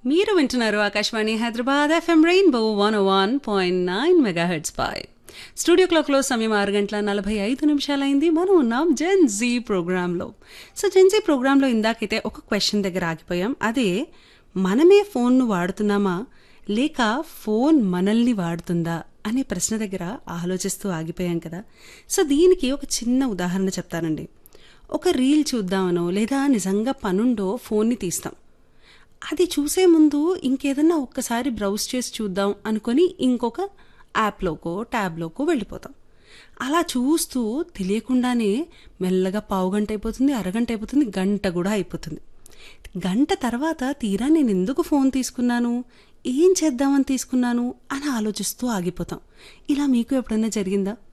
మీరు వింటున్నారు Akashvani Hyderabad FM rainbow one one point nine megahertz పై స్టూడియో క్లాక్లో సమయం ఆరు గంటల నలభై ఐదు నిమిషాలైంది మనం ఉన్నాం జెన్ జీ ప్రోగ్రాంలో సో జెన్ జీ ప్రోగ్రాంలో ఇందాకైతే ఒక క్వశ్చన్ దగ్గర ఆగిపోయాం అదే మనమే ఫోన్ను వాడుతున్నామా లేక ఫోన్ మనల్ని వాడుతుందా అనే ప్రశ్న దగ్గర ఆలోచిస్తూ ఆగిపోయాం కదా సో దీనికి ఒక చిన్న ఉదాహరణ చెప్తానండి ఒక రీల్ చూద్దామనో లేదా నిజంగా పనుండో ఫోన్ని తీస్తాం అది చూసే ముందు ఇంకేదన్నా ఒక్కసారి బ్రౌజ్ చేసి చూద్దాం అనుకొని ఇంకొక యాప్లోకో ట్యాబ్లోకో వెళ్ళిపోతాం అలా చూస్తూ తెలియకుండానే మెల్లగా పావు గంట అయిపోతుంది అరగంట అయిపోతుంది గంట కూడా అయిపోతుంది గంట తర్వాత తీరా నేను ఎందుకు ఫోన్ తీసుకున్నాను ఏం చేద్దామని తీసుకున్నాను అని ఆలోచిస్తూ ఆగిపోతాం ఇలా మీకు ఎప్పుడైనా జరిగిందా